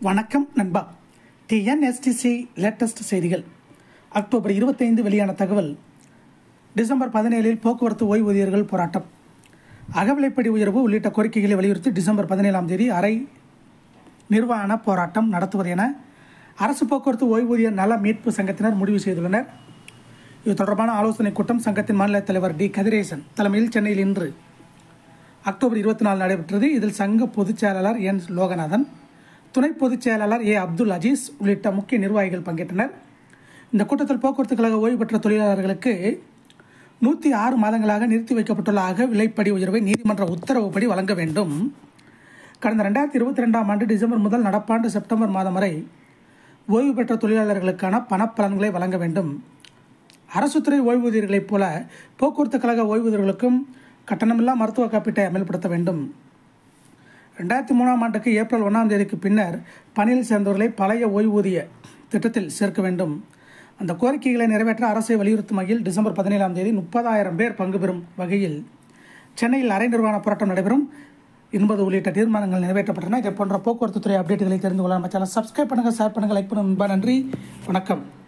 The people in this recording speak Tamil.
வணக்கம் நண்பா டிஎன்எஸ்டிசி லேட்டஸ்ட் செய்திகள் அக்டோபர் இருபத்தைந்து வெளியான தகவல் டிசம்பர் பதினேழில் போக்குவரத்து ஓய்வூதியர்கள் போராட்டம் அகவிலைப்படி உயர்வு உள்ளிட்ட கோரிக்கைகளை வலியுறுத்தி டிசம்பர் பதினேழாம் தேதி அரை நிர்வாண போராட்டம் நடத்துவது என அரசு போக்குவரத்து ஓய்வூதிய நல மீட்பு சங்கத்தினர் முடிவு செய்துள்ளனர் இது தொடர்பான ஆலோசனைக் கூட்டம் சங்கத்தின் மாநில தலைவர் டி கதிரேசன் தலைமையில் சென்னையில் இன்று அக்டோபர் இருபத்தி நாலு நடைபெற்றது இதில் சங்க பொதுச் செயலாளர் என் லோகநாதன் துணை பொதுச் செயலாளர் ஏ அப்துல் அஜீஸ் உள்ளிட்ட முக்கிய நிர்வாகிகள் பங்கேற்றனர் இந்த கூட்டத்தில் போக்குவரத்து கழக ஓய்வு பெற்ற தொழிலாளர்களுக்கு நூற்றி ஆறு மாதங்களாக நிறுத்தி வைக்கப்பட்டுள்ள அக விலைப்படி உயர்வை நீதிமன்ற உத்தரவுப்படி வழங்க வேண்டும் கடந்த ரெண்டாயிரத்தி இருபத்தி ரெண்டாம் ஆண்டு டிசம்பர் முதல் நடப்பாண்டு செப்டம்பர் மாதம் வரை ஓய்வு பெற்ற தொழிலாளர்களுக்கான பணப்பலன்களை வழங்க வேண்டும் அரசுத்துறை ஓய்வூதியர்களைப் போல போக்குவரத்து கழக ஓய்வூதியர்களுக்கும் கட்டணமில்லா மருத்துவ காப்பீட்டை அமல்படுத்த வேண்டும் ரெண்டாயிரத்தி மூணாம் ஆண்டுக்கு ஏப்ரல் ஒன்றாம் தேதிக்கு பின்னர் பணியில் சேர்ந்தவர்களை பழைய ஓய்வூதிய திட்டத்தில் சேர்க்க வேண்டும் அந்த கோரிக்கைகளை நிறைவேற்ற அரசை வலியுறுத்தும் வகையில் டிசம்பர் பதினேழாம் தேதி முப்பதாயிரம் பேர் பங்கு பெறும் வகையில் சென்னையில் அரை நிர்வாண போராட்டம் நடைபெறும் என்பது உள்ளிட்ட தீர்மானங்கள் நிறைவேற்றப்பட்டன இதே போன்ற போக்குவரத்து துறை அப்டேட்டுகளை தெரிந்து கொள்ள நம்ம சேனல் சப்ஸ்கிரைப் பண்ணுங்கள் ஷேர் பண்ணுங்கள் லைக் பண்ணுங்கள் நன்றி வணக்கம்